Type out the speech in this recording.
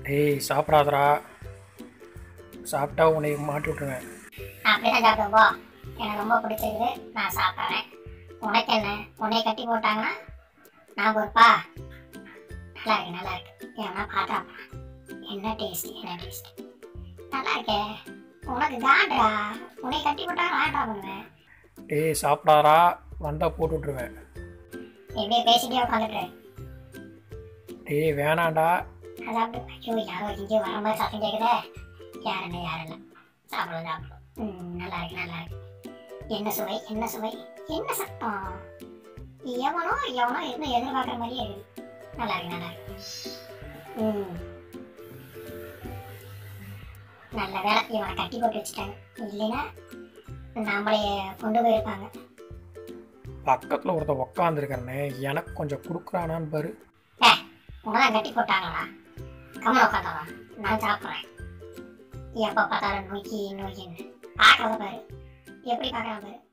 டேய் சாப்பிடாதடா சாப்பிட்டா உன்னை மாட்டி விட்டுருவேன் நான் அப்படிதான் சாப்பிடுவேன் போ எனக்கு ரொம்ப பிடிச்சிருக்குது நான் சாப்பிட்றேன் உனக்கு என்ன உன்னை கட்டி போட்டாங்கன்னா நான் பொறுப்பா நல்லா இருக்கு நல்லா இருக்கு ஏன்னா பார்த்தா என்ன டேஸ்ட் என்ன டேஸ்ட் நல்லா இருக்கே உனக்கு காண்டா உன்னை கட்டி போட்டாங்க நான் என்ன பண்ணுவேன் டேய் சாப்பிடாதடா வந்தால் போட்டு விட்ருவேன் எப்படியே பேசிட்டே உட்காந்துட்டு டேய் வேணாண்டா நான் சாப்பிட்டு ஐயோ யாரோ இங்கே வர மாதிரி சத்தம் கேட்குதே யார் என்ன யார் இல்லை சாப்பிடுவோம் சாப்பிடுவோம் ம் நல்லா இருக்கு நல்லா இருக்கு என்ன சுவை என்ன சுவை என்ன சத்தம் எவனோ எவனோ என்ன எதிர்பார்க்குற மாதிரியே இருக்கு நல்லா இருக்கு நல்லா இருக்கு ம் நல்ல வேலை இவனை கட்டி போட்டு வச்சுட்டாங்க இல்லைன்னா நம்மளே கொண்டு போயிருப்பாங்க பக்கத்தில் ஒருத்தன் உக்காந்துருக்கிறனே எனக்கு கொஞ்சம் கொடுக்குறானான்னு பாரு உனதான் கட்டி போட்டாங்களா கம்மன் உட்காந்தவா நான் சாப்பிட்றேன் எப்போ பார்த்தாலும் நோக்கி நோக்கின்னு பார்க்கறத பாரு எப்படி பார்க்கறான் பாரு